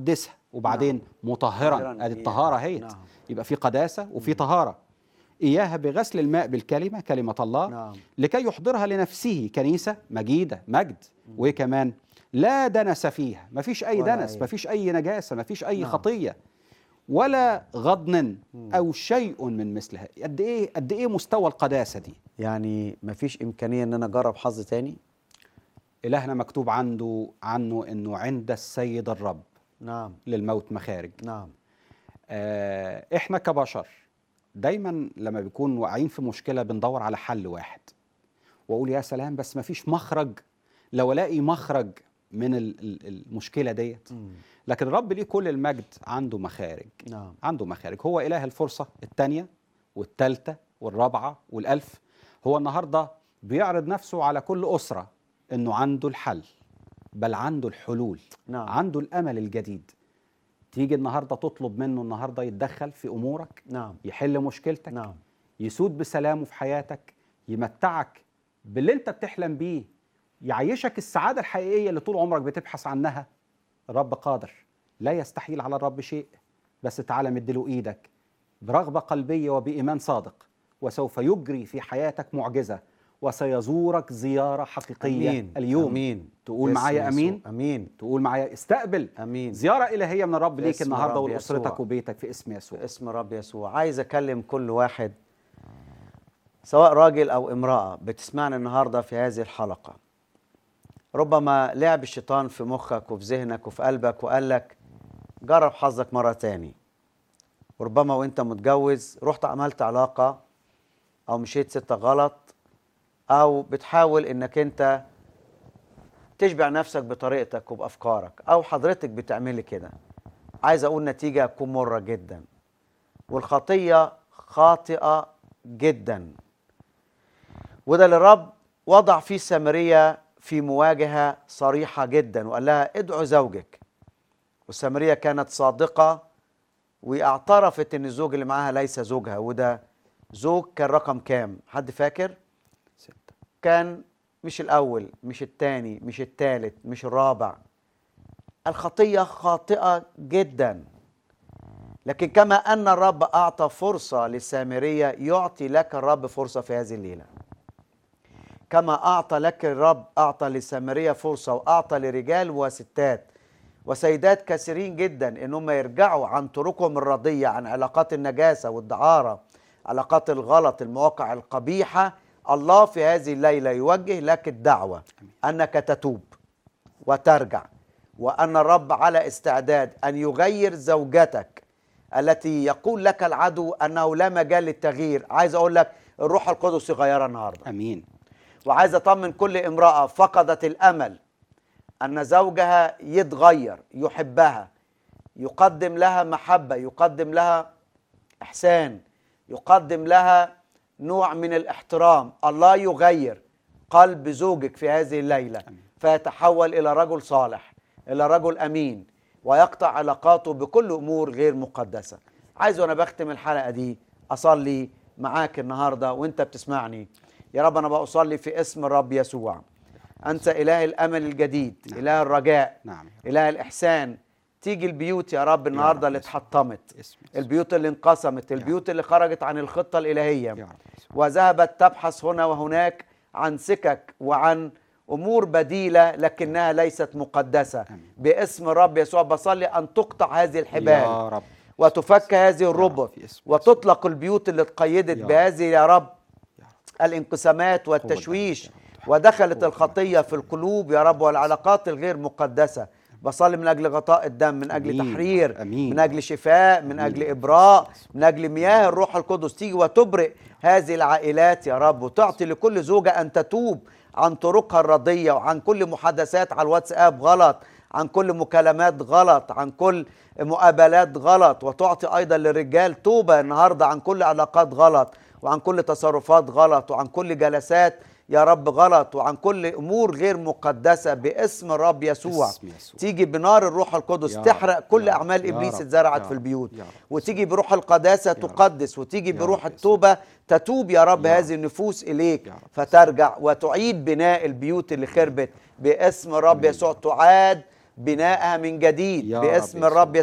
مقدسه وبعدين مطهرا طاهراً ادي إياها. الطهاره هي نعم. يبقى في قداسه وفي طهاره اياها بغسل الماء بالكلمه كلمه الله نعم. لكي يحضرها لنفسه كنيسه مجيده مجد وايه كمان لا دنس فيها ما فيش اي ولا دنس أي. ما فيش اي نجاسه ما فيش اي نعم. خطيه ولا غضن او شيء من مثلها قد ايه قد ايه مستوى القداسه دي يعني مفيش امكانيه ان انا اجرب حظ تاني الهنا مكتوب عنده عنه انه عند السيد الرب نعم للموت مخارج نعم آه احنا كبشر دايما لما بيكون واقعين في مشكله بندور على حل واحد واقول يا سلام بس ما فيش مخرج لو الاقي مخرج من ال- ال- المشكله ديت لكن الرب ليه كل المجد عنده مخارج نعم عنده مخارج هو اله الفرصه الثانيه والثالثه والرابعه والالف هو النهارده بيعرض نفسه على كل اسره انه عنده الحل بل عنده الحلول نعم. عنده الامل الجديد تيجي النهارده تطلب منه النهارده يتدخل في امورك نعم يحل مشكلتك نعم يسود بسلامه في حياتك يمتعك باللي انت بتحلم بيه يعيشك السعاده الحقيقيه اللي طول عمرك بتبحث عنها الرب قادر لا يستحيل على الرب شيء بس تعالى مديله ايدك برغبه قلبيه وبايمان صادق وسوف يجري في حياتك معجزه وسيزورك زياره حقيقيه امين اليوم امين تقول باسم معايا يسوع. امين امين تقول معايا استقبل امين زياره الهيه من الرب ليك باسم النهارده الرب ولاسرتك يسوع. وبيتك في اسم يسوع باسم رب يسوع عايز اكلم كل واحد سواء راجل او امراه بتسمعني النهارده في هذه الحلقه ربما لعب الشيطان في مخك وفي ذهنك وفي قلبك وقال لك جرب حظك مره تاني وربما وانت متجوز رحت عملت علاقه او مشيت ستة غلط او بتحاول انك انت تشبع نفسك بطريقتك وبافكارك او حضرتك بتعملي كده عايز اقول نتيجه تكون مره جدا والخطيه خاطئه جدا وده اللي الرب وضع فيه السامريه في مواجهه صريحه جدا وقال لها ادعو زوجك والسامريه كانت صادقه واعترفت ان الزوج اللي معاها ليس زوجها وده زوج كان رقم كام حد فاكر ستة. كان مش الاول مش الثاني مش الثالث مش الرابع الخطيه خاطئه جدا لكن كما ان الرب اعطى فرصه للسامريه يعطي لك الرب فرصه في هذه الليله كما اعطى لك الرب اعطى للسامريه فرصه واعطى لرجال وستات وسيدات كثيرين جدا انهم يرجعوا عن طرقهم الرضيه عن علاقات النجاسه والدعاره علاقات الغلط المواقع القبيحه الله في هذه الليله يوجه لك الدعوه انك تتوب وترجع وان الرب على استعداد ان يغير زوجتك التي يقول لك العدو انه لا مجال للتغيير عايز اقول لك الروح القدس يغيرها النهارده امين وعايز اطمن كل امراه فقدت الامل ان زوجها يتغير يحبها يقدم لها محبه يقدم لها احسان يقدم لها نوع من الاحترام الله يغير قلب زوجك في هذه الليله فيتحول الى رجل صالح الى رجل امين ويقطع علاقاته بكل امور غير مقدسه عايز وانا بختم الحلقه دي اصلي معاك النهارده وانت بتسمعني يا رب انا بصلي في اسم الرب يسوع انت اله الامل الجديد نعم. اله الرجاء نعم اله الاحسان تيجي البيوت يا رب النهارده اللي يسوع. اتحطمت اسم يسوع. البيوت اللي انقسمت البيوت اللي خرجت عن الخطه الالهيه يا رب يسوع. وذهبت تبحث هنا وهناك عن سكك وعن امور بديله لكنها ليست مقدسه آمين. باسم الرب يسوع بصلي ان تقطع هذه الحبال يا رب وتفك هذه الربط في اسم وتطلق البيوت اللي اتقيدت يا رب. بهذه يا رب يا رب. الانقسامات والتشويش يا رب. ودخلت قوة الخطيه في القلوب يا رب والعلاقات الغير مقدسه بصلي من اجل غطاء الدم من اجل أمين. تحرير أمين. من اجل شفاء من أمين. اجل ابراء من اجل مياه الروح القدس تيجي وتبرئ هذه العائلات يا رب وتعطي لكل زوجه ان تتوب عن طرقها الرضيه وعن كل محادثات على الواتساب غلط عن كل مكالمات غلط عن كل مقابلات غلط وتعطي ايضا للرجال توبه النهارده عن كل علاقات غلط وعن كل تصرفات غلط وعن كل جلسات يا رب غلط وعن كل امور غير مقدسه باسم الرب يسوع باسم يسوع. تيجي بنار الروح القدس يا رب. تحرق كل يا رب. اعمال يا ابليس رب. اتزرعت يا في رب. البيوت يا رب. وتيجي بروح القداسه رب. تقدس وتيجي يا بروح رب. التوبه تتوب يا رب يا هذه رب. النفوس اليك يا رب. فترجع وتعيد بناء البيوت اللي خربت باسم الرب يسوع تعاد بناءها من جديد يا رب باسم يسوع. الرب